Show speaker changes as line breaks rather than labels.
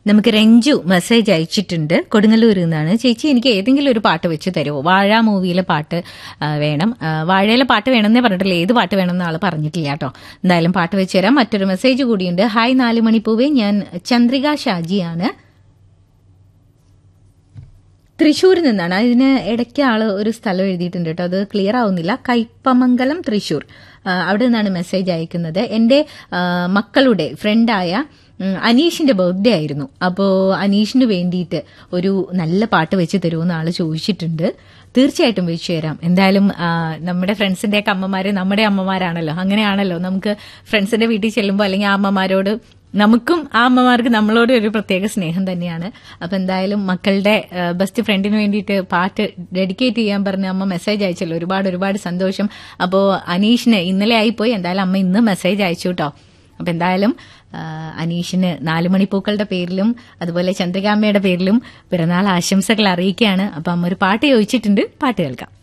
നമുക്ക് രഞ്ജു മെസ്സേജ് അയച്ചിട്ടുണ്ട് കൊടുങ്ങല്ലൂരിൽ നിന്നാണ് ചേച്ചി എനിക്ക് ഏതെങ്കിലും ഒരു പാട്ട് വെച്ച് തരുമോ വാഴ മൂവിയിലെ പാട്ട് ആ, വേണം ആ, വാഴയിലെ പാട്ട് വേണമെന്നേ പറഞ്ഞിട്ടില്ല ഏത് പാട്ട് വേണമെന്ന് ആൾ പറഞ്ഞിട്ടില്ല കേട്ടോ എന്തായാലും പാട്ട് വെച്ച് തരാം മറ്റൊരു മെസ്സേജ് കൂടിയുണ്ട് ഹായ് നാല് മണിപ്പൂവേ ഞാൻ ചന്ദ്രിക ഷാജിയാണ് തൃശ്ശൂരിൽ നിന്നാണ് ഇതിന് ഇടയ്ക്ക് ആള് ഒരു സ്ഥലം എഴുതിയിട്ടുണ്ട് കേട്ടോ അത് ക്ലിയർ ആവുന്നില്ല കയ്പമംഗലം തൃശ്ശൂർ ആ, അവിടെ നിന്നാണ് മെസ്സേജ് അയക്കുന്നത് എന്റെ ആ, മക്കളുടെ ഫ്രണ്ടായ ഉം, അനീഷിന്റെ ബർത്ത്ഡേ ആയിരുന്നു അപ്പോൾ അനീഷിന് വേണ്ടിയിട്ട് ഒരു നല്ല പാട്ട് വെച്ച് തരുമെന്ന് ആള് ചോദിച്ചിട്ടുണ്ട് തീർച്ചയായിട്ടും വെച്ചു തരാം എന്തായാലും ആ, നമ്മുടെ ഫ്രണ്ട്സിന്റെ ഒക്കെ അമ്മമാര് നമ്മുടെ അമ്മമാരാണല്ലോ അങ്ങനെയാണല്ലോ നമുക്ക് ഫ്രണ്ട്സിന്റെ വീട്ടിൽ ചെല്ലുമ്പോൾ അല്ലെങ്കിൽ ആ അമ്മമാരോട് നമുക്കും ആ അമ്മമാർക്ക് നമ്മളോട് ഒരു പ്രത്യേക സ്നേഹം തന്നെയാണ് അപ്പൊ എന്തായാലും മക്കളുടെ ബെസ്റ്റ് ഫ്രണ്ടിന് വേണ്ടിയിട്ട് പാട്ട് ഡെഡിക്കേറ്റ് ചെയ്യാൻ പറഞ്ഞ അമ്മ മെസ്സേജ് അയച്ചല്ലോ ഒരുപാട് ഒരുപാട് സന്തോഷം അപ്പോ അനീഷിന് ഇന്നലെ ആയിപ്പോയി എന്തായാലും അമ്മ ഇന്ന് മെസ്സേജ് അയച്ചു കേട്ടോ അപ്പൊ എന്തായാലും ആ, അനീഷിന് നാലുമണിപ്പൂക്കളുടെ പേരിലും അതുപോലെ ചന്ദ്രികാമ്മയുടെ പേരിലും പിറന്നാൾ ആശംസകൾ അറിയിക്കുകയാണ് അപ്പൊ അമ്മ ഒരു പാട്ട് ചോദിച്ചിട്ടുണ്ട് പാട്ട് കേൾക്കാം